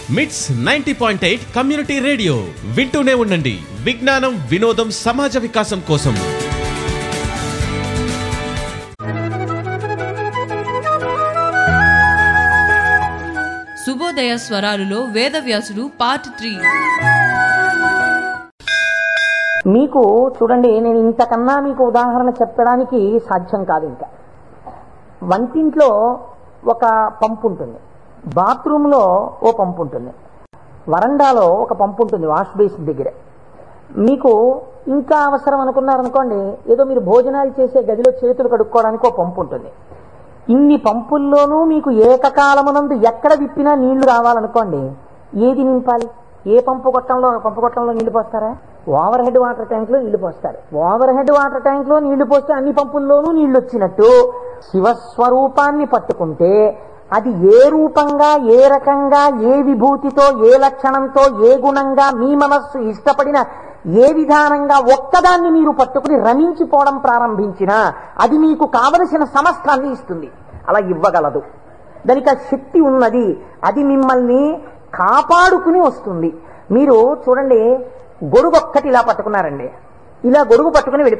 మిట్స్ ninety point eight community radio వింటూనే ఉండండి విజ్ఞానం వినోదం సమాజ వికాసం కోసం శుభోదయ స్వరాలులో వేదవ్యాసుడు పార్ట్ త్రీ మీకు చూడండి నేను ఇంతకన్నా మీకు ఉదాహరణ చెప్పడానికి సాధ్యం కాదు ఇంకా వంటింట్లో ఒక పంపు ఉంటుంది బాత్రూంలో ఓ పంపు ఉంటుంది వరండాలో ఒక పంపు ఉంటుంది వాష్ బేసిన్ దగ్గర మీకు ఇంకా అవసరం అనుకున్నారనుకోండి ఏదో మీరు భోజనాలు చేసే గదిలో చేతులు కడుక్కోవడానికి ఒక పంపు ఉంటుంది ఇన్ని పంపుల్లోనూ మీకు ఏకకాలమునందు ఎక్కడ విప్పినా నీళ్లు రావాలనుకోండి ఏది నింపాలి ఏ పంపు కొట్టంలో పంపు కొట్టంలో నీళ్లు పోస్తారా ఓవర్ హెడ్ వాటర్ ట్యాంక్ లో నీళ్లు పోస్తారు ఓవర్ హెడ్ వాటర్ ట్యాంక్ లో నీళ్లు పోస్తే అన్ని పంపుల్లోనూ నీళ్లు వచ్చినట్టు శివస్వరూపాన్ని పట్టుకుంటే అది ఏ రూపంగా ఏ రకంగా ఏ విభూతితో ఏ లక్షణంతో ఏ గుణంగా మీ మనస్సు ఇష్టపడిన ఏ విధానంగా ఒక్కదాన్ని మీరు పట్టుకుని రమించిపోవడం ప్రారంభించినా అది మీకు కావలసిన సమస్తాన్ని ఇస్తుంది అలా ఇవ్వగలదు దానికి ఆ శక్తి ఉన్నది అది మిమ్మల్ని కాపాడుకుని వస్తుంది మీరు చూడండి గొడుగు ఒక్కటి ఇలా పట్టుకున్నారండి ఇలా గొడుగు పట్టుకుని వెళ్ళి